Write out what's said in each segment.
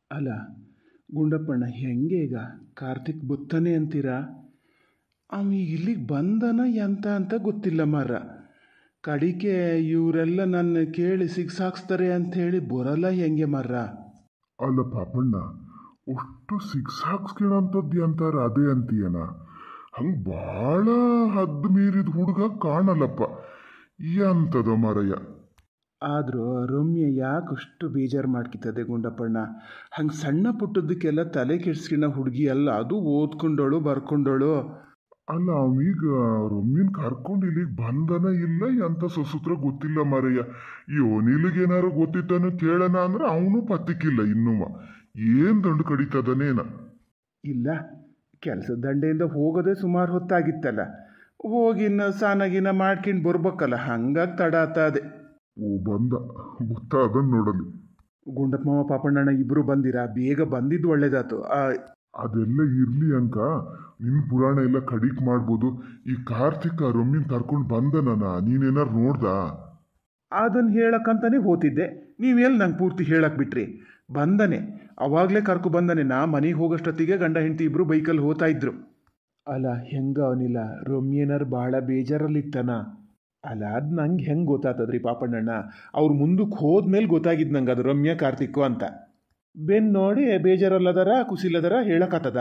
ಅಲ್ಲ ಗುಂಡಪ್ಪಣ್ಣ ಹೆಂಗೆ ಈಗ ಕಾರ್ತಿಕ್ ಬುತ್ತಾನೆ ಅಂತೀರಾ ಅವ ಈಗ ಇಲ್ಲಿಗೆ ಬಂದನ ಎಂತ ಅಂತ ಗೊತ್ತಿಲ್ಲ ಮರ ಕಡಿಕೆ ಇವರೆಲ್ಲ ನನ್ನ ಕೇಳಿ ಸಿಗ್ಸಾಕ್ಸ್ತಾರೆ ಅಂಥೇಳಿ ಬರಲ್ಲ ಹೆಂಗೆ ಮರ್ರ ಅಲ್ಲ ಪಾಪಣ್ಣ ಅಷ್ಟು ಸಿಕ್ಸ್ ಹಾಕ್ಸ್ಕೊಳಂಥದ್ದು ಅಂತಾರ ಅದೇ ಅಂತೀಯನ ಹಂಗೆ ಭಾಳ ಹದ್ದು ಮೀರಿದ ಹುಡುಗ ಕಾಣಲ್ಲಪ್ಪ ಎಂತದ ಮರಯ್ಯ ಆದರೂ ರಮ್ಯ ಯಾಕೆ ಅಷ್ಟು ಬೇಜಾರು ಮಾಡ್ಕಿತ್ತದೆ ಗುಂಡಪ್ಪಣ್ಣ ಹಂಗೆ ಸಣ್ಣ ಪುಟ್ಟದಕ್ಕೆಲ್ಲ ತಲೆ ಕೆಡ್ಸ್ಕಿಣ ಹುಡುಗಿ ಅಲ್ಲ ಅದು ಓದ್ಕೊಂಡೋಳು ಬರ್ಕೊಂಡೋಳು ಅಲ್ಲ ಅವೀಗ ರಮ್ಯನ್ ಕರ್ಕೊಂಡು ಇಲ್ಲಿಗೆ ಬಂದನ ಇಲ್ಲ ಎಂತ ಸಸುತ್ರ ಗೊತ್ತಿಲ್ಲ ಮರಯ್ಯ ಈ ಒನಿಲಿಗೇನಾರು ಗೊತ್ತಿತ್ತಾನು ಕೇಳೋಣ ಅಂದ್ರೆ ಅವನು ಪತ್ತಿಕ್ಕಿಲ್ಲ ಇನ್ನುವ ಏನ್ ದಂಡು ಕಡಿತದನೇನ ಇಲ್ಲ ಕೆಲಸದ ದಂಡೆಯಿಂದ ಹೋಗೋದೇ ಸುಮಾರು ಹೊತ್ತಾಗಿತ್ತಲ್ಲ ಹೋಗಿನ್ನ ಸಾನಾಗಿನ ಮಾಡ್ಕೊಂಡು ಬರ್ಬೇಕಲ್ಲ ಹಂಗಾಗಿ ತಡ ಆತಾದೆ ಓ ಬಂದ ಗೊತ್ತ ಅದನ್ನ ನೋಡಲಿ ಗುಂಡಪ್ಪ ಮಾವ ಪಾಪಣ್ಣಣ್ಣ ಇಬ್ಬರು ಬಂದಿರಾ ಬೇಗ ಬಂದಿದ್ದು ಒಳ್ಳೇದಾತು ಆ, ಅದೆಲ್ಲ ಇರ್ಲಿ ಅಂಕ ನಿನ್ ಪುರಾಣ ಎಲ್ಲ ಕಡಿಕ್ ಮಾಡ್ಬೋದು ಈ ಕಾರ್ತಿಕ ರಮ್ಯನ್ ಕರ್ಕೊಂಡು ಬಂದನನ ನೀನೇನಾರು ನೋಡ್ದ ಅದನ್ನು ಹೇಳಕ್ಕಂತಾನೆ ಹೋತಿದ್ದೆ ನೀವೆಲ್ಲಿ ನಂಗೆ ಪೂರ್ತಿ ಹೇಳಕ್ ಬಿಟ್ರಿ ಬಂದನೆ ಅವಾಗಲೇ ಕರ್ಕೊ ಬಂದನೆ ನಾ ಮನೆಗೆ ಹೋಗೋಷ್ಟೊತ್ತಿಗೆ ಗಂಡ ಹೆಂಡತಿ ಇಬ್ರು ಬೈಕಲ್ಲಿ ಹೋಗ್ತಾ ಇದ್ರು ಅಲ್ಲ ಹೆಂಗ ಅವನಿಲ್ಲ ರಮ್ಯನರ್ ಭಾಳ ಬೇಜಾರಲ್ಲಿತ್ತನ ಅಲ್ಲ ಅದು ನಂಗೆ ಹೆಂಗೆ ಗೊತ್ತಾತದ್ರಿ ಪಾಪಣ್ಣಣ್ಣ ಅವ್ರು ಮುಂದಕ್ಕೆ ಹೋದ್ಮೇಲೆ ಗೊತ್ತಾಗಿದ್ದು ನಂಗೆ ಅದು ರಮ್ಯ ಕಾರ್ತಿಕ್ಕು ಅಂತ ಬೆನ್ ನೋಡಿ ಬೇಜಾರಲ್ಲದರ ಕುಸಿಲ್ಲದರ ಹೇಳಕತ್ತದ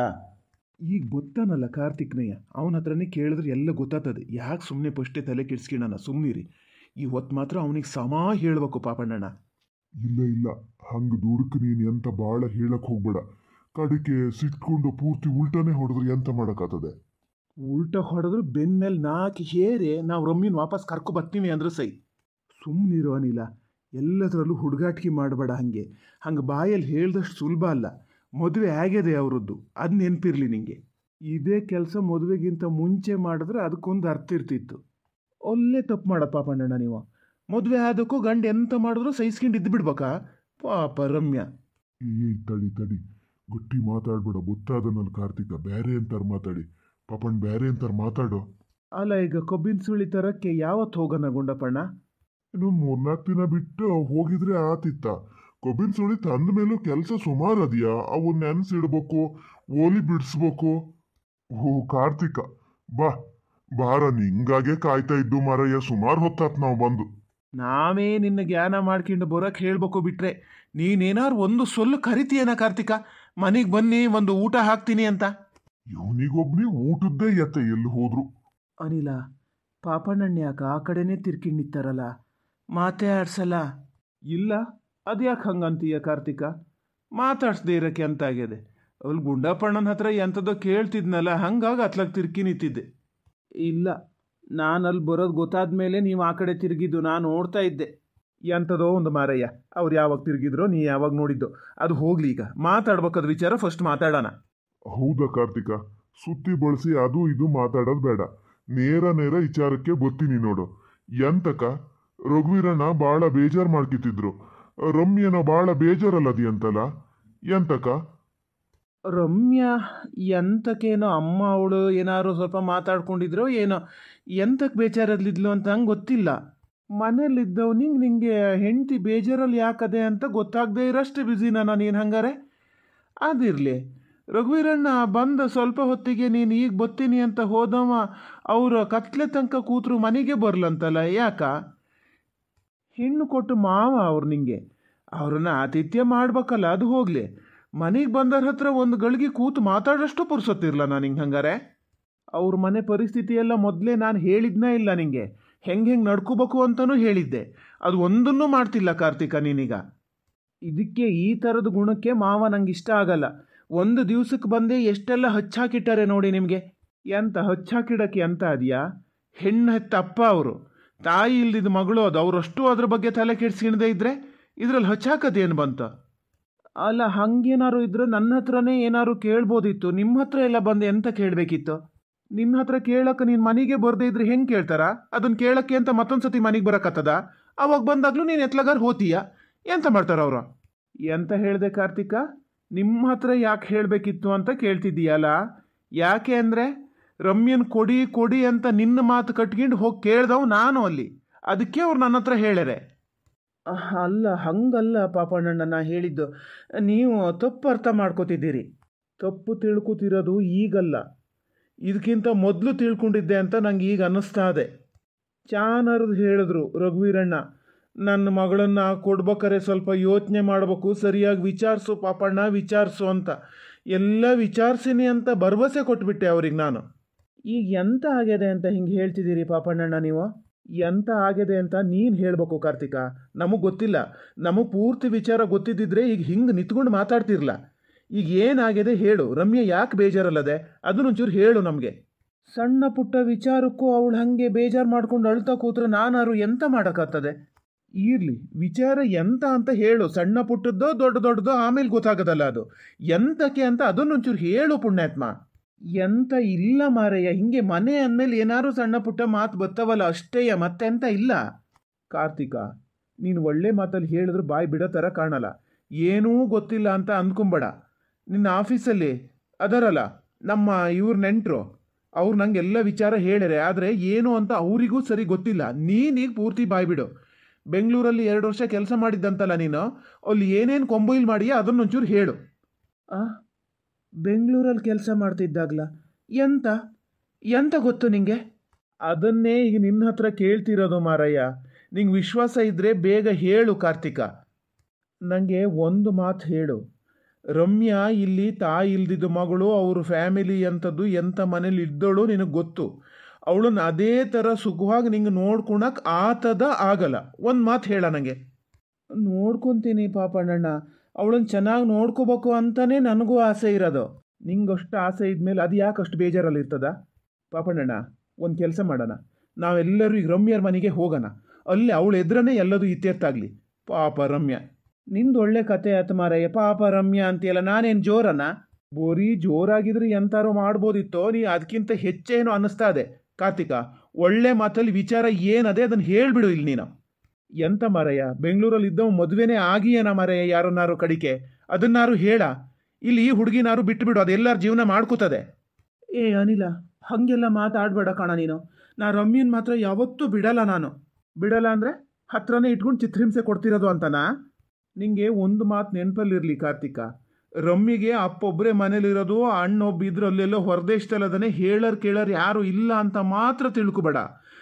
ಈಗ ಗೊತ್ತಾನಲ್ಲ ಕಾರ್ತಿಕ್ನಯ್ಯ ಅವನ ಹತ್ರನೇ ಕೇಳಿದ್ರೆ ಎಲ್ಲ ಗೊತ್ತಾತದೆ ಯಾಕೆ ಸುಮ್ಮನೆ ಫಸ್ಟೇ ತಲೆ ಕೆಡ್ಸ್ಕಿಣನ ಸುಮ್ಮನಿರಿ ಇವತ್ತು ಮಾತ್ರ ಅವನಿಗೆ ಸಮ ಹೇಳ್ಬೇಕು ಪಾಪಣ್ಣಣ್ಣ ಇಲ್ಲ ಇಲ್ಲ ಹಂಗ ದುಡುಕ್ ನೀನ್ ಎಂತ ಬಾಳ ಹೇಳಕ್ ಹೋಗ್ಬೇಡ ಕಡಿಕೆ ಸಿಟ್ಕೊಂಡು ಪೂರ್ತಿ ಉಲ್ಟಾನೇ ಹೊಡೆದ್ರೆ ಎಂತ ಮಾಡಕ್ಕಾತದೆ ಉಲ್ಟ ಹೊಡೆದ್ರು ಬೆನ್ ಮೇಲೆ ನಾಲ್ಕು ಹೇರಿ ನಾವು ರಮ್ಮಿನ ವಾಪಸ್ ಕರ್ಕೊ ಬರ್ತೀವಿ ಅಂದ್ರೆ ಸೈ ಸುಮ್ಮನಿರೋ ಅನಿಲ ಎಲ್ಲದರಲ್ಲೂ ಹುಡುಗಾಟಿಕೆ ಮಾಡಬೇಡ ಹಾಗೆ ಹಂಗೆ ಬಾಯಲ್ಲಿ ಹೇಳ್ದಷ್ಟು ಸುಲಭ ಅಲ್ಲ ಮದುವೆ ಆಗ್ಯದೆ ಅವರದ್ದು ಅದು ನೆನಪಿರ್ಲಿ ನಿಂಗೆ ಇದೇ ಕೆಲಸ ಮದುವೆಗಿಂತ ಮುಂಚೆ ಮಾಡಿದ್ರೆ ಅದಕ್ಕೊಂದು ಅರ್ಥ ಇರ್ತಿತ್ತು ಒಳ್ಳೆ ತಪ್ಪು ಮಾಡೋ ಪಾಪಣ್ಣಣ್ಣ ನೀವು ಮದುವೆ ಆದಕ್ಕೂ ಗಂಡ ಎಂತ ಮಾಡಿದ್ರು ಸಹಿಸ್ಕೊಂಡು ಇದ್ದು ಬಿಡ್ಬೇಕಾ ಪಾಪ ರಮ್ಯ ಏ ತಡಿ ತಡಿ ಗಟ್ಟಿ ಮಾತಾಡ್ಬೇಡ ಗೊತ್ತಾದನಲ್ ಕಾರ್ತಿಕ ಬ್ಯಾರೆ ಅಂತಾರ ಮಾತಾಡಿ ಪಾಪಣ್ ಬ್ಯಾರೆ ಅಂತಾರ ಮಾತಾಡೋ ಅಲ್ಲ ಈಗ ಕಬ್ಬಿನ ಸುಳಿ ತರಕ್ಕೆ ಯಾವತ್ತು ಹೋಗೋಣ ಗುಂಡಪ್ಪಣ್ಣ ಇನ್ನು ಮೂರ್ನಾಲ್ಕು ದಿನ ಬಿಟ್ಟು ಹೋಗಿದ್ರೆ ಆತಿತ್ತ ಕೊಬ್ಬಿನ ಸುಳಿ ತಂದ ಮೇಲೂ ಕೆಲಸ ಸುಮಾರು ಅದೆಯಾ ಅವು ನೆನ್ಸಿಡ್ಬೇಕು ಓಲಿ ಬಿಡಿಸ್ಬೇಕು ಓ ಕಾರ್ತಿಕ ಬಾ ಬಾರ ನಿಂಗಾಗೆ ಕಾಯ್ತಾ ಇದ್ದು ಮಾರಯ್ಯ ಸುಮಾರು ಹೊತ್ತಾತ್ ನಾವು ಬಂದು ನಾವೇ ನಿನ್ನ ಜ್ಞಾನ ಮಾಡ್ಕೊಂಡು ಬರೋಕೆ ಹೇಳ್ಬೇಕು ಬಿಟ್ರೆ ನೀನೇನಾರು ಒಂದು ಸೊಲ್ಲು ಕರಿತೀಯನ ಕಾರ್ತಿಕ ಮನೆಗೆ ಬನ್ನಿ ಒಂದು ಊಟ ಹಾಕ್ತೀನಿ ಅಂತ ಇವನಿಗೊಬ್ನಿ ಊಟದ್ದೇ ಎತ್ತ ಎಲ್ಲಿ ಹೋದ್ರು ಅನಿಲ ಪಾಪಣ್ಣಣ್ಣ ಯಾಕ ಆ ಕಡೆನೇ ತಿರ್ಕೊಂಡು ನಿಂತಾರಲ್ಲ ಮಾತೇ ಆಡ್ಸಲ್ಲ ಇಲ್ಲ ಅದ್ಯಾಕೆ ಹಂಗಂತೀಯ ಕಾರ್ತಿಕ ಮಾತಾಡ್ಸ್ದೇ ಇರೋಕ್ಕೆ ಅಂತ ಆಗ್ಯದೆ ಅಲ್ಲಿ ಗುಂಡಪ್ಪಣ್ಣನ ಹತ್ರ ಎಂಥದೋ ಕೇಳ್ತಿದ್ನಲ್ಲ ಹಂಗಾಗಿ ಅತ್ಲಾಗ ತಿರ್ಕಿ ನಿಂತಿದ್ದೆ ಇಲ್ಲ ನಾನು ಅಲ್ಲಿ ಬರೋದು ಗೊತ್ತಾದ ಮೇಲೆ ನೀವು ಆ ಕಡೆ ತಿರುಗಿದ್ದು ನಾನು ನೋಡ್ತಾ ಇದ್ದೆ ಎಂಥದೋ ಒಂದು ಮಾರಯ್ಯ ಅವ್ರು ಯಾವಾಗ ತಿರುಗಿದ್ರೋ ನೀ ಯಾವಾಗ ನೋಡಿದ್ದು ಅದು ಹೋಗ್ಲಿ ಈಗ ಮಾತಾಡ್ಬೇಕಾದ ವಿಚಾರ ಫಸ್ಟ್ ಮಾತಾಡೋಣ ಹೌದಾ ಕಾರ್ತಿಕ ಸುತ್ತಿ ಬಳಸಿ ಅದು ಇದು ಮಾತಾಡೋದು ಬೇಡ ನೇರ ನೇರ ವಿಚಾರಕ್ಕೆ ಬರ್ತೀನಿ ನೋಡು ಎಂತಕ ರಘುವೀರಣ್ಣ ಬಾಳ ಬೇಜಾರ್ ಮಾಡ್ಕಿತ್ತಿದ್ರು ರಮ್ಯನ ಬಾಳ ಬೇಜಾರಲ್ಲದಿ ಅಂತಲ್ಲ ಎಂತಕ ರಮ್ಯಾ ಎಂತಕ್ಕೇನೋ ಅಮ್ಮ ಅವಳು ಏನಾದ್ರು ಸ್ವಲ್ಪ ಮಾತಾಡ್ಕೊಂಡಿದ್ರೋ ಏನೋ ಎಂತಕ್ಕೆ ಬೇಜಾರಲ್ಲಿದ್ಲು ಅಂತ ಹಂಗೆ ಗೊತ್ತಿಲ್ಲ ಮನೇಲಿದ್ದವನಿಗೆ ನಿಂಗೆ ಹೆಂಡತಿ ಬೇಜಾರಲ್ಲಿ ಯಾಕದೆ ಅಂತ ಗೊತ್ತಾಗದೇ ಇರೋಷ್ಟು ಬ್ಯುಸಿನ ನೀನು ಹಂಗಾರೆ ಅದಿರಲಿ ರಘುವೀರಣ್ಣ ಬಂದ ಸ್ವಲ್ಪ ಹೊತ್ತಿಗೆ ನೀನು ಈಗ ಬತ್ತೀನಿ ಅಂತ ಹೋದವ ಅವ್ರ ಕತ್ಲೆ ತನಕ ಕೂತ್ರು ಮನೆಗೆ ಬರ್ಲಂತಲ್ಲ ಯಾಕ ಹೆಣ್ಣು ಕೊಟ್ಟು ಮಾವ ಅವ್ರು ನಿಂಗೆ ಅವ್ರನ್ನ ಆತಿಥ್ಯ ಮಾಡ್ಬೇಕಲ್ಲ ಅದು ಹೋಗ್ಲಿ ಮನೆಗೆ ಬಂದರ ಹತ್ರ ಒಂದು ಗಳಿಗೆ ಕೂತು ಮಾತಾಡೋಷ್ಟು ಪುರ್ಸೊತ್ತಿರ್ಲ ನಾನು ಹಿಂಗೆ ಹಂಗಾರೆ ಅವ್ರ ಮನೆ ಪರಿಸ್ಥಿತಿ ಎಲ್ಲ ಮೊದಲೇ ನಾನು ಹೇಳಿದ್ನೇ ಇಲ್ಲ ನಿಂಗೆ ಹೆಂಗೆ ಹೆಂಗೆ ನಡ್ಕೋಬೇಕು ಅಂತಲೂ ಹೇಳಿದ್ದೆ ಅದು ಒಂದನ್ನೂ ಮಾಡ್ತಿಲ್ಲ ಕಾರ್ತಿಕ ನೀನೀಗ ಇದಕ್ಕೆ ಈ ಥರದ ಗುಣಕ್ಕೆ ಮಾವ ನಂಗೆ ಇಷ್ಟ ಆಗಲ್ಲ ಒಂದು ದಿವ್ಸಕ್ಕೆ ಬಂದೇ ಎಷ್ಟೆಲ್ಲ ಹಚ್ಚಾಕಿಟ್ಟಾರೆ ನೋಡಿ ನಿಮಗೆ ಎಂತ ಹಚ್ಚಾಕಿಡಕ್ಕೆ ಎಂತ ಅದೆಯಾ ಹೆಣ್ಣು ಹೆತ್ತ ಅಪ್ಪ ಅವರು ತಾಯಿ ಇಲ್ದಿದ್ದ ಮಗಳು ಅದು ಅವರಷ್ಟು ಅದ್ರ ಬಗ್ಗೆ ತಲೆ ಕೆಡ್ಸ್ಕಿಣದೇ ಇದ್ರೆ ಇದ್ರಲ್ಲಿ ಹಚ್ಚಾಕದೇನು ಬಂತ ಅಲ್ಲ ಹಂಗೇನಾರು ಇದ್ರೆ ನನ್ನ ಹತ್ರನೇ ಏನಾರು ಕೇಳ್ಬೋದಿತ್ತು ನಿಮ್ಮ ಹತ್ರ ಎಲ್ಲ ಬಂದು ಎಂತ ಕೇಳಬೇಕಿತ್ತು ನಿನ್ನ ಹತ್ರ ಕೇಳಕ್ಕೆ ನೀನು ಮನೆಗೆ ಬರದೇ ಇದ್ರೆ ಹೆಂಗೆ ಕೇಳ್ತಾರ ಅದನ್ನ ಕೇಳಕ್ಕೆ ಅಂತ ಮತ್ತೊಂದು ಸತಿ ಮನೆಗೆ ಬರಕತ್ತದ ಅವಾಗ ಬಂದಾಗಲೂ ನೀನು ಎತ್ಲಗಾರ ಹೋತೀಯ ಎಂತ ಮಾಡ್ತಾರ ಅವರು ಎಂತ ಹೇಳಿದೆ ಕಾರ್ತಿಕ ನಿಮ್ಮ ಹತ್ರ ಯಾಕೆ ಹೇಳಬೇಕಿತ್ತು ಅಂತ ಕೇಳ್ತಿದ್ದೀಯಲ್ಲ ಯಾಕೆ ಅಂದರೆ ರಮ್ಯನ್ ಕೊಡಿ ಕೊಡಿ ಅಂತ ನಿನ್ನ ಮಾತು ಕಟ್ಕೊಂಡು ಹೋಗಿ ಕೇಳ್ದವ್ ನಾನು ಅಲ್ಲಿ ಅದಕ್ಕೆ ಅವ್ರು ನನ್ನ ಹತ್ರ ಹೇಳ್ಯಾರೆ ಅಹ್, ಅಲ್ಲ ಹಂಗಲ್ಲ ಪಾಪಣ್ಣಣ್ಣ ನಾ ಹೇಳಿದ್ದು ನೀವು ತಪ್ಪು ಅರ್ಥ ಮಾಡ್ಕೋತಿದ್ದೀರಿ ತಪ್ಪು ತಿಳ್ಕೊತಿರೋದು ಈಗಲ್ಲ ಇದಕ್ಕಿಂತ ಮೊದಲು ತಿಳ್ಕೊಂಡಿದ್ದೆ ಅಂತ ನಂಗೆ ಈಗ ಅನ್ನಿಸ್ತಾ ಇದೆ ಚಾನರ್ದು ಹೇಳಿದ್ರು ರಘುವೀರಣ್ಣ ನನ್ನ ಮಗಳನ್ನ ಕೊಡ್ಬೇಕಾರೆ ಸ್ವಲ್ಪ ಯೋಚನೆ ಮಾಡಬೇಕು ಸರಿಯಾಗಿ ವಿಚಾರಿಸು ಪಾಪಣ್ಣ ವಿಚಾರಿಸು ಅಂತ ಎಲ್ಲ ವಿಚಾರಿಸಿನಿ ಅಂತ ಭರವಸೆ ಕೊಟ್ಬಿಟ್ಟೆ ಅವ್ರಿಗೆ ನಾನು ಈಗ ಎಂತ ಆಗಿದೆ ಅಂತ ಹಿಂಗೆ ಹೇಳ್ತಿದ್ದೀರಿ ಪಾಪಣ್ಣಣ್ಣ ನೀವು ಎಂತ ಆಗಿದೆ ಅಂತ ನೀನು ಹೇಳಬೇಕು ಕಾರ್ತಿಕ ನಮಗೆ ಗೊತ್ತಿಲ್ಲ ನಮಗೆ ಪೂರ್ತಿ ವಿಚಾರ ಗೊತ್ತಿದ್ದಿದ್ರೆ ಈಗ ಹಿಂಗೆ ನಿಂತ್ಕೊಂಡು ಮಾತಾಡ್ತಿರ್ಲ ಈಗ ಏನಾಗಿದೆ ಹೇಳು ರಮ್ಯ ಯಾಕೆ ಬೇಜಾರಲ್ಲದೆ ಅದನ್ನೊಂಚೂರು ಹೇಳು ನಮಗೆ ಸಣ್ಣ ಪುಟ್ಟ ವಿಚಾರಕ್ಕೂ ಅವಳು ಹಾಗೆ ಬೇಜಾರು ಮಾಡ್ಕೊಂಡು ಅಳ್ತಾ ಕೂತ್ರೆ ನಾನಾರು ಎಂತ ಮಾಡೋಕ್ಕಾಗ್ತದೆ ಇರಲಿ ವಿಚಾರ ಎಂತ ಅಂತ ಹೇಳು ಸಣ್ಣ ಪುಟ್ಟದ್ದೋ ದೊಡ್ಡ ದೊಡ್ಡದೋ ಆಮೇಲೆ ಗೊತ್ತಾಗೋದಲ್ಲ ಅದು ಎಂತಕ್ಕೆ ಅಂತ ಅದನ್ನೊಂಚೂರು ಹೇಳು ಪುಣ್ಯಾತ್ಮ ಎಂತ ಇಲ್ಲ ಮಾರಯ್ಯ ಹಿಂಗೆ ಮನೆ ಅಂದಮೇಲೆ ಏನಾರು ಸಣ್ಣ ಪುಟ್ಟ ಮಾತು ಬತ್ತವಲ್ಲ ಅಷ್ಟೇಯ ಮತ್ತೆಂತ ಇಲ್ಲ ಕಾರ್ತಿಕ ನೀನು ಒಳ್ಳೆ ಮಾತಲ್ಲಿ ಹೇಳಿದ್ರು ಬಾಯಿ ಬಿಡೋ ಥರ ಕಾಣಲ್ಲ ಏನೂ ಗೊತ್ತಿಲ್ಲ ಅಂತ ಅಂದ್ಕೊಂಬೇಡ ನಿನ್ನ ಆಫೀಸಲ್ಲಿ ಅದರಲ್ಲ ನಮ್ಮ ಇವ್ರ ನೆಂಟರು ಅವ್ರು ನಂಗೆ ಎಲ್ಲ ವಿಚಾರ ಹೇಳ್ಯಾರೆ ಆದರೆ ಏನು ಅಂತ ಅವರಿಗೂ ಸರಿ ಗೊತ್ತಿಲ್ಲ ನೀನೀಗ ಪೂರ್ತಿ ಬಾಯ್ಬಿಡು ಬೆಂಗಳೂರಲ್ಲಿ ಎರಡು ವರ್ಷ ಕೆಲಸ ಮಾಡಿದ್ದಂತಲ್ಲ ನೀನು ಅಲ್ಲಿ ಏನೇನು ಕೊಂಬೊಯ್ಲ್ ಮಾಡಿಯಾ ಅದನ್ನೊಂಚೂರು ಹೇಳು ಆ ಬೆಂಗಳೂರಲ್ಲಿ ಕೆಲಸ ಮಾಡ್ತಿದ್ದಾಗ್ಲ ಎಂತ ಎಂತ ಗೊತ್ತು ನಿಂಗೆ ಅದನ್ನೇ ಈಗ ನಿನ್ನ ಹತ್ರ ಕೇಳ್ತಿರೋದು ಮಾರಯ್ಯ ನಿಂಗೆ ವಿಶ್ವಾಸ ಇದ್ದರೆ ಬೇಗ ಹೇಳು ಕಾರ್ತಿಕ ನನಗೆ ಒಂದು ಮಾತು ಹೇಳು ರಮ್ಯಾ ಇಲ್ಲಿ ತಾಯಿ ಇಲ್ದಿದ್ದ ಮಗಳು ಅವ್ರ ಫ್ಯಾಮಿಲಿ ಅಂಥದ್ದು ಎಂಥ ಮನೇಲಿ ಇದ್ದಳು ನಿನಗೆ ಗೊತ್ತು ಅವಳನ್ನ ಅದೇ ಥರ ಸುಖವಾಗಿ ನಿಂಗೆ ನೋಡ್ಕೊಳಕ್ಕೆ ಆತದ ಆಗಲ್ಲ ಒಂದು ಮಾತು ಹೇಳ ನನಗೆ ನೋಡ್ಕೊತೀನಿ ಪಾಪಣ್ಣಣ್ಣ ಅವಳನ್ನ ಚೆನ್ನಾಗಿ ನೋಡ್ಕೋಬೇಕು ಅಂತಲೇ ನನಗೂ ಆಸೆ ಇರೋದು ನಿಂಗಷ್ಟು ಆಸೆ ಇದ್ಮೇಲೆ ಅದು ಯಾಕೆ ಅಷ್ಟು ಬೇಜಾರಲ್ಲಿ ಇರ್ತದ ಪಾಪಣ್ಣಣ್ಣ ಒಂದು ಕೆಲಸ ಮಾಡೋಣ ನಾವೆಲ್ಲರೂ ಈಗ ರಮ್ಯರ ಮನೆಗೆ ಹೋಗೋಣ ಅಲ್ಲಿ ಅವಳು ಎದುರನೇ ಎಲ್ಲದೂ ಇತ್ಯರ್ಥ ಆಗಲಿ ಪಾಪ ರಮ್ಯ ನಿಂದು ಒಳ್ಳೆ ಕತೆ ಆಯ್ತು ಮಾರಯ್ಯ ಪಾಪ ರಮ್ಯ ಅಂತೀಯಲ್ಲ ನಾನೇನು ಜೋರನ ಬೋರಿ ಜೋರಾಗಿದ್ರೆ ಎಂತಾರೋ ಮಾಡ್ಬೋದಿತ್ತೋ ನೀ ಅದಕ್ಕಿಂತ ಹೆಚ್ಚೇನೋ ಅನ್ನಿಸ್ತಾ ಇದೆ ಕಾರ್ತಿಕ ಒಳ್ಳೆ ಮಾತಲ್ಲಿ ವಿಚಾರ ಏನದೆ ಅದನ್ನು ಹೇಳ್ಬಿಡು ಇಲ್ಲಿ ನೀನು ಎಂತ ಮಾರಯ್ಯ ಬೆಂಗಳೂರಲ್ಲಿ ಇದ್ದವ ಮದುವೆನೇ ಆಗಿಯೇನ ಮಾರಯ್ಯ ಯಾರನ್ನಾರು ಕಡಿಕೆ ಅದನ್ನಾರು ಹೇಳ ಇಲ್ಲಿ ಈ ಹುಡುಗಿನಾರು ಬಿಟ್ಟುಬಿಡು ಅದೆಲ್ಲರ ಜೀವನ ಮಾಡ್ಕೋತದೆ ಏ ಅನಿಲ ಹಾಗೆಲ್ಲ ಮಾತಾಡಬೇಡ ಕಣ ನೀನು ನಾ ರಮ್ಯನ್ ಮಾತ್ರ ಯಾವತ್ತೂ ಬಿಡಲ್ಲ ನಾನು ಬಿಡಲ್ಲ ಅಂದರೆ ಹತ್ರನೇ ಇಟ್ಕೊಂಡು ಚಿತ್ರಹಿಂಸೆ ಕೊಡ್ತಿರೋದು ಅಂತನಾ ನಿಂಗೆ ಒಂದು ಮಾತು ನೆನಪಲ್ಲಿರಲಿ ಕಾರ್ತಿಕ ರಮ್ಮಿಗೆ ಅಪ್ಪೊಬ್ಬರೇ ಮನೇಲಿರೋದು ಅಣ್ಣೊಬ್ಬ ಇದ್ರು ಅಲ್ಲೆಲ್ಲೋ ಹೊರದೇಶದಲ್ಲದನೆ ಹೇಳರ್ ಕೇಳರ್ ಯಾರು ಇಲ್ಲ ಅಂತ ಮಾತ್ರ ತಿಳ್ಕೊಬೇಡ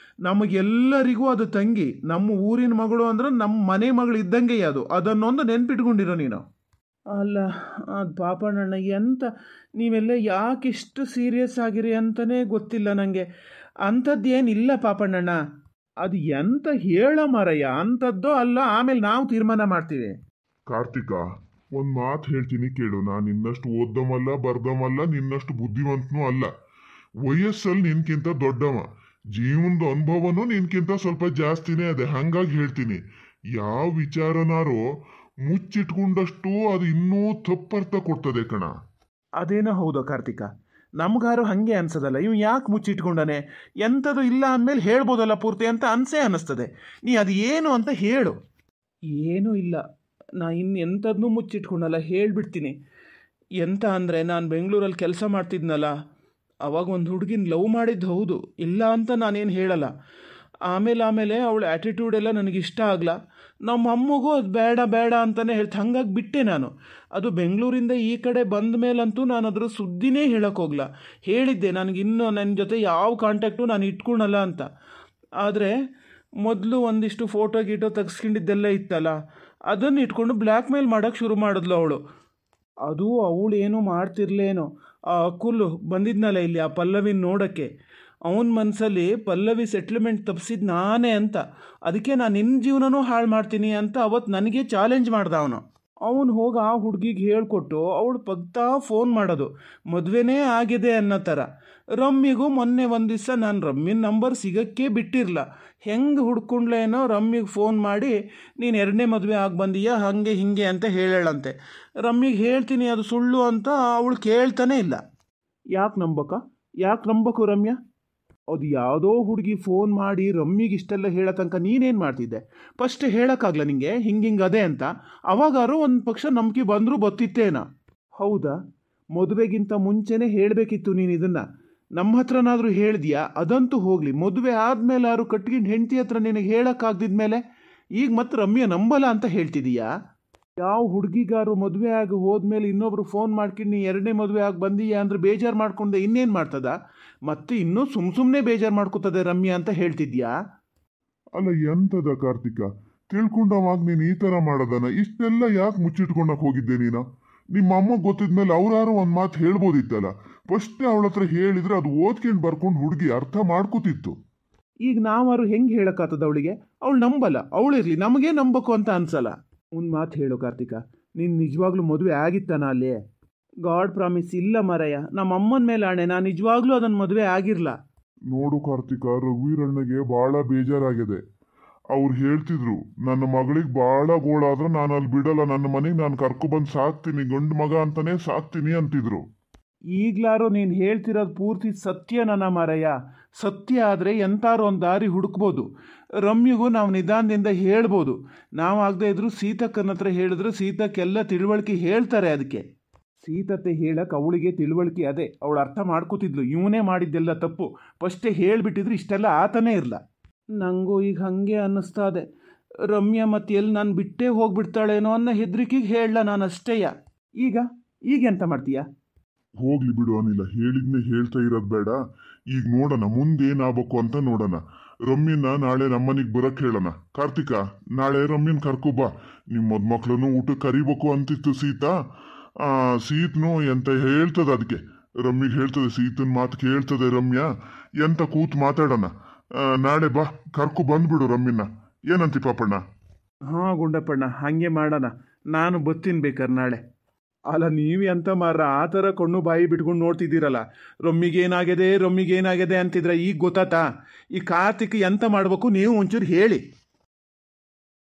ನಮಗೆಲ್ಲರಿಗೂ ಅದು ತಂಗಿ ನಮ್ಮ ಊರಿನ ಮಗಳು ಅಂದ್ರೆ ನಮ್ಮ ಮನೆ ಮಗಳು ಇದ್ದಂಗೆ ಅದು ಅದನ್ನೊಂದು ನೆನ್ಪಿಟ್ಕೊಂಡಿರೋ ನೀನು ಅಲ್ಲ ಅದು ಪಾಪಣ್ಣಣ್ಣ ಎಂತ ನೀವೆಲ್ಲ ಯಾಕಿಷ್ಟು ಸೀರಿಯಸ್ ಆಗಿರಿ ಅಂತಲೇ ಗೊತ್ತಿಲ್ಲ ನನಗೆ ಅಂಥದ್ದೇನಿಲ್ಲ ಪಾಪಣ್ಣಣ್ಣ ಅದು ಎಂತ ಹೇಳ ಮಾರಯ್ಯ ಅಂಥದ್ದೋ ಅಲ್ಲ ಆಮೇಲೆ ನಾವು ತೀರ್ಮಾನ ಮಾಡ್ತೀವಿ ಕಾರ್ತಿಕ ಒಂದ್ ಮಾತು ಹೇಳ್ತೀನಿ ಕೇಳು ನಾನು ನಿನ್ನಷ್ಟು ಓದ್ದಮಲ್ಲ ಬರ್ದಮಲ್ಲ ನಿನ್ನಷ್ಟು ಬುದ್ಧಿವಂತನೂ ಅಲ್ಲ ವಯಸ್ಸಲ್ಲಿ ನಿನ್ಕಿಂತ ದೊಡ್ಡವ ಜೀವನದ ಅನುಭವನೂ ನಿನ್ಕಿಂತ ಸ್ವಲ್ಪ ಜಾಸ್ತಿನೇ ಅದೇ ಹಂಗಾಗಿ ಹೇಳ್ತೀನಿ ಯಾವ ವಿಚಾರನಾರೋ ಮುಚ್ಚಿಟ್ಕೊಂಡಷ್ಟು ಅದು ಇನ್ನೂ ತಪ್ಪರ್ಥ ಕೊಡ್ತದೆ ಕಣ ಅದೇನೋ ಹೌದು ಕಾರ್ತಿಕ ನಮ್ಗಾರು ಹಾಗೆ ಅನ್ಸದಲ್ಲ ಇವ್ ಯಾಕೆ ಮುಚ್ಚಿಟ್ಕೊಂಡಾನೆ ಎಂಥದ್ದು ಇಲ್ಲ ಅಂದಮೇಲೆ ಹೇಳ್ಬೋದಲ್ಲ ಪೂರ್ತಿ ಅಂತ ಅನ್ಸೇ ಅನ್ನಿಸ್ತದೆ ನೀ ಅದು ಏನು ಅಂತ ಹೇಳು ಏನೂ ಇಲ್ಲ ನಾ ಇನ್ನು ಎಂಥದ್ನೂ ಮುಚ್ಚಿಟ್ಕೊಂಡಲ್ಲ ಹೇಳ್ಬಿಡ್ತೀನಿ ಎಂತ ಅಂದರೆ ನಾನು ಬೆಂಗಳೂರಲ್ಲಿ ಕೆಲಸ ಮಾಡ್ತಿದ್ನಲ್ಲ ಅವಾಗ ಒಂದು ಹುಡುಗಿನ ಲವ್ ಮಾಡಿದ್ದು ಹೌದು ಇಲ್ಲ ಅಂತ ನಾನೇನು ಹೇಳಲ್ಲ ಆಮೇಲೆ ಆಮೇಲೆ ಅವಳ ಆ್ಯಟಿಟ್ಯೂಡ್ ಎಲ್ಲ ನನಗೆ ಇಷ್ಟ ಆಗಲ್ಲ ನಮ್ಮ ಅಮ್ಮಗೂ ಅದು ಬೇಡ ಬೇಡ ಅಂತಲೇ ಹೇಳ್ತು ಹಂಗಾಗಿ ಬಿಟ್ಟೆ ನಾನು ಅದು ಬೆಂಗಳೂರಿಂದ ಈ ಕಡೆ ಬಂದ ಮೇಲಂತೂ ನಾನು ಅದ್ರ ಸುದ್ದಿನೇ ಹೇಳೋಕ್ಕೋಗ್ಲ ಹೇಳಿದ್ದೆ ನನಗಿನ್ನೂ ನನ್ನ ಜೊತೆ ಯಾವ ಕಾಂಟ್ಯಾಕ್ಟು ನಾನು ಇಟ್ಕೊಳಲ್ಲ ಅಂತ ಆದರೆ ಮೊದಲು ಒಂದಿಷ್ಟು ಫೋಟೋ ಗೀಟೋ ತೆಗ್ಸ್ಕೊಂಡಿದ್ದೆಲ್ಲ ಇತ್ತಲ್ಲ ಅದನ್ನು ಇಟ್ಕೊಂಡು ಬ್ಲ್ಯಾಕ್ ಮೇಲ್ ಮಾಡೋಕ್ಕೆ ಶುರು ಮಾಡಿದ್ಲು ಅವಳು ಅದು ಅವಳು ಏನೂ ಮಾಡ್ತಿರ್ಲೇನೋ ಆ ಅಕುಲ್ ಬಂದಿದ್ನಲ್ಲ ಇಲ್ಲಿ ಆ ಪಲ್ಲವಿನ ನೋಡೋಕ್ಕೆ ಅವನ ಮನಸ್ಸಲ್ಲಿ ಪಲ್ಲವಿ ಸೆಟ್ಲ್ಮೆಂಟ್ ತಪ್ಪಿಸಿದ್ದು ನಾನೇ ಅಂತ ಅದಕ್ಕೆ ನಾನು ನಿನ್ನ ಜೀವನನೂ ಹಾಳು ಮಾಡ್ತೀನಿ ಅಂತ ಅವತ್ತು ನನಗೆ ಚಾಲೆಂಜ್ ಮಾಡ್ದ ಅವನು ಅವನು ಹೋಗಿ ಆ ಹುಡುಗಿಗೆ ಹೇಳ್ಕೊಟ್ಟು ಅವಳು ಪಗ್ತಾ ಫೋನ್ ಮಾಡೋದು ಮದುವೆನೇ ಆಗಿದೆ ಅನ್ನೋ ಥರ ರಮ್ಮಿಗೂ ಮೊನ್ನೆ ಒಂದು ದಿವಸ ನಾನು ರಮ್ಮಿನ ನಂಬರ್ ಸಿಗೋಕ್ಕೆ ಬಿಟ್ಟಿರಲ್ಲ ಹೆಂಗೆ ಹುಡ್ಕೊಂಡ್ಲೇನೋ ರಮ್ಮಿಗೆ ಫೋನ್ ಮಾಡಿ ನೀನು ಎರಡನೇ ಮದುವೆ ಆಗಿ ಬಂದೀಯಾ ಹಾಗೆ ಹೀಗೆ ಅಂತ ಹೇಳಂತೆ ರಮ್ಮಿಗೆ ಹೇಳ್ತೀನಿ ಅದು ಸುಳ್ಳು ಅಂತ ಅವಳು ಕೇಳ್ತಾನೆ ಇಲ್ಲ ಯಾಕೆ ನಂಬಕ ಯಾಕೆ ನಂಬಕು ರಮ್ಯಾ ಅದು ಯಾವುದೋ ಹುಡುಗಿ ಫೋನ್ ಮಾಡಿ ರಮ್ಮಿಗೆ ಇಷ್ಟೆಲ್ಲ ಹೇಳೋ ತನಕ ನೀನೇನು ಮಾಡ್ತಿದ್ದೆ ಫಸ್ಟ್ ಹೇಳೋಕ್ಕಾಗಲ್ಲ ನಿಂಗೆ ಹಿಂಗೆ ಹಿಂಗೆ ಅದೇ ಅಂತ ಅವಾಗಾರು ಒಂದು ಪಕ್ಷ ನಂಬಿಕೆ ಬಂದರೂ ಬತ್ತಿತ್ತೇನ ಹೌದಾ ಮದುವೆಗಿಂತ ಮುಂಚೆನೇ ಹೇಳಬೇಕಿತ್ತು ನೀನು ಇದನ್ನು ನಮ್ಮ ಹತ್ರನಾದರೂ ಹೇಳ್ದಿಯಾ ಅದಂತೂ ಹೋಗಲಿ ಮದುವೆ ಆದಮೇಲೆ ಯಾರು ಕಟ್ಕೊಂಡು ಹೆಂಡತಿ ಹತ್ರ ನಿನಗೆ ಹೇಳೋಕ್ಕಾಗ್ದಿದ್ಮೇಲೆ ಈಗ ಮತ್ತೆ ರಮ್ಯ ನಂಬಲ್ಲ ಅಂತ ಹೇಳ್ತಿದೀಯಾ ಯಾವ ಹುಡುಗಿಗಾರು ಮದುವೆ ಆಗಿ ಹೋದ್ಮೇಲೆ ಇನ್ನೊಬ್ರು ಫೋನ್ ಮಾಡ್ಕೊಂಡು ನೀ ಎರಡನೇ ಮದುವೆ ಆಗಿ ಬಂದೀಯಾ ಅಂದ್ರೆ ಬೇಜಾರು ಮಾಡ್ಕೊಂಡೆ ಇನ್ನೇನು ಮಾಡ್ತದ ಮತ್ತೆ ಇನ್ನೂ ಸುಮ್ ಸುಮ್ಮನೆ ಬೇಜಾರು ಮಾಡ್ಕೋತದೆ ರಮ್ಯಾ ಅಂತ ಹೇಳ್ತಿದ್ಯಾ ಅಲ್ಲ ಎಂತದ ಕಾರ್ತಿಕ ತಿಳ್ಕೊಂಡವಾಗ ನೀನು ಈ ಥರ ಮಾಡೋದನ್ನ ಇಷ್ಟೆಲ್ಲ ಯಾಕೆ ಮುಚ್ಚಿಟ್ಕೊಂಡಕ್ ಹೋಗಿದ್ದೆ ನೀನು ನಿಮ್ಮ ಅಮ್ಮ ಗೊತ್ತಿದ್ಮೇಲೆ ಅವ್ರಾರು ಒಂದು ಮಾತು ಹೇಳ್ಬೋದಿತ್ತಲ್ಲ ಫಸ್ಟ್ ಅವಳ ಹತ್ರ ಹೇಳಿದ್ರೆ ಅದು ಓದ್ಕೊಂಡು ಬರ್ಕೊಂಡು ಹುಡುಗಿ ಅರ್ಥ ಮಾಡ್ಕೋತಿತ್ತು ಈಗ ನಾವಾರು ಹೆಂಗೆ ಹೇಳಕ್ಕಾಗ್ತದ ಅವಳಿಗೆ ಅವಳು ನಂಬಲ್ಲ ಅವಳಿರ್ಲಿ ನಮಗೆ ನಂಬಕು ಅಂತ ಅನ್ಸಲ್ಲ ಒಂದು ಮಾತು ಹೇಳು ಕಾರ್ತಿಕ ನೀನು ನಿಜವಾಗ್ಲೂ ಮದುವೆ ಆಗಿತ್ತಾನ ಅಲ್ಲಿ ಗಾಡ್ ಪ್ರಾಮಿಸ್ ಇಲ್ಲ ಮರಯ್ಯ ನಮ್ಮ ಅಮ್ಮನ ಮೇಲೆ ಆಣೆ ನಾನು ನಿಜವಾಗ್ಲೂ ಅದನ್ನು ಮದುವೆ ಆಗಿರಲ್ಲ ನೋಡು ಕಾರ್ತಿಕ ರಘುವೀರಣ್ಣಗೆ ಬಹಳ ಬೇಜಾರಾಗಿದೆ ಅವ್ರು ಹೇಳ್ತಿದ್ರು ನನ್ನ ಮಗಳಿಗೆ ಬಹಳ ಗೋಳಾದ್ರೆ ನಾನು ಅಲ್ಲಿ ಬಿಡಲ್ಲ ನನ್ನ ಮನೆಗೆ ನಾನು ಕರ್ಕೊಬಂದು ಸಾಕ್ತೀನಿ ಗಂಡು ಮಗ ಅಂತಾನೆ ಸಾಕ್ತೀನಿ ಅಂತಿದ್ರು ಈಗ್ಲಾರು ನೀನು ಹೇಳ್ತಿರೋದು ಪೂರ್ತಿ ಸತ್ಯ ನನ್ನ ಮರಯ್ಯ ಸತ್ಯ ಆದರೆ ಎಂತಾರು ಒಂದು ದಾರಿ ಹುಡುಕ್ಬೋದು ರಮ್ಯಗೂ ನಾವು ನಿಧಾನದಿಂದ ಹೇಳ್ಬೋದು ನಾವು ಆಗದೆ ಇದ್ರು ಸೀತಕ್ಕನ ಹತ್ರ ಹೇಳಿದ್ರೆ ಸೀತಕ್ಕೆಲ್ಲ ತಿಳುವಳಿಕೆ ಹೇಳ್ತಾರೆ ಅದಕ್ಕೆ ಸೀತತೆ ಹೇಳಕ್ಕೆ ಅವಳಿಗೆ ತಿಳುವಳಿಕೆ ಅದೇ ಅವಳು ಅರ್ಥ ಮಾಡ್ಕೋತಿದ್ಲು ಇವನೇ ಮಾಡಿದ್ದೆಲ್ಲ ತಪ್ಪು ಫಸ್ಟೇ ಹೇಳಿಬಿಟ್ಟಿದ್ರೆ ಇಷ್ಟೆಲ್ಲ ಆತನೇ ಇರಲ್ಲ ನನಗೂ ಈಗ ಹಾಗೆ ಅನ್ನಿಸ್ತಾ ಇದೆ ರಮ್ಯಾ ಮತ್ತೆ ಎಲ್ಲಿ ನಾನು ಬಿಟ್ಟೇ ಹೋಗ್ಬಿಡ್ತಾಳೇನೋ ಅನ್ನೋ ಹೆದರಿಕೆಗೆ ಹೇಳಲ್ಲ ನಾನು ಅಷ್ಟೇಯ ಈಗ ಈಗ ಎಂತ ಮಾಡ್ತೀಯಾ ಹೋಗ್ಲಿ ಬಿಡು ಅನಿಲ್ಲ ಹೇಳಿದ್ನೆ ಹೇಳ್ತಾ ಇರೋದು ಬೇಡ ಈಗ ನೋಡೋಣ ಮುಂದೇನಾಗಬೇಕು ಅಂತ ನೋಡೋಣ ರಮ್ಯನ ನಾಳೆ ನಮ್ಮನಿಗೆ ಬರಕ್ ಹೇಳೋಣ ಕಾರ್ತಿಕ ನಾಳೆ ರಮ್ಯನ್ ಕರ್ಕೊಬಾ ನಿಮ್ಮ ಮದ್ಮಕ್ಳನ್ನು ಊಟಕ್ಕೆ ಕರಿಬೇಕು ಅಂತಿತ್ತು ಸೀತಾ ಆ ಸೀತ್ನು ಎಂತ ಹೇಳ್ತದ ಅದಕ್ಕೆ ರಮ್ಯಗೆ ಹೇಳ್ತದೆ ಸೀತನ್ ಮಾತು ಕೇಳ್ತದೆ ರಮ್ಯಾ ಎಂತ ಕೂತ್ ಮಾತಾಡೋಣ ಆ, ನಾಳೆ ಬಾ ಕರ್ಕೊ ಬಂದ್ಬಿಡು ರಮ್ಯನ ಏನಂತಿ ಪಾಪಣ್ಣ ಹಾಂ ಗುಂಡಪ್ಪಣ್ಣ ಹಾಗೆ ಮಾಡೋಣ ನಾನು ಬತ್ತೀನಿ ಬೇಕಾದ್ರೆ ನಾಳೆ ಅಲ್ಲ ನೀವು ಎಂತ ಮಾರ ಆ ಥರ ಕಣ್ಣು ಬಾಯಿ ಬಿಟ್ಕೊಂಡು ನೋಡ್ತಿದ್ದೀರಲ್ಲ ರೊಮ್ಮಿಗೇನಾಗಿದೆ ರೊಮ್ಮಿಗೇನಾಗಿದೆ ಅಂತಿದ್ರೆ ಈಗ ಗೊತ್ತಾತಾ ಈ ಕಾರ್ತಿಕ್ ಎಂತ ಮಾಡಬೇಕು ನೀವು ಒಂಚೂರು ಹೇಳಿ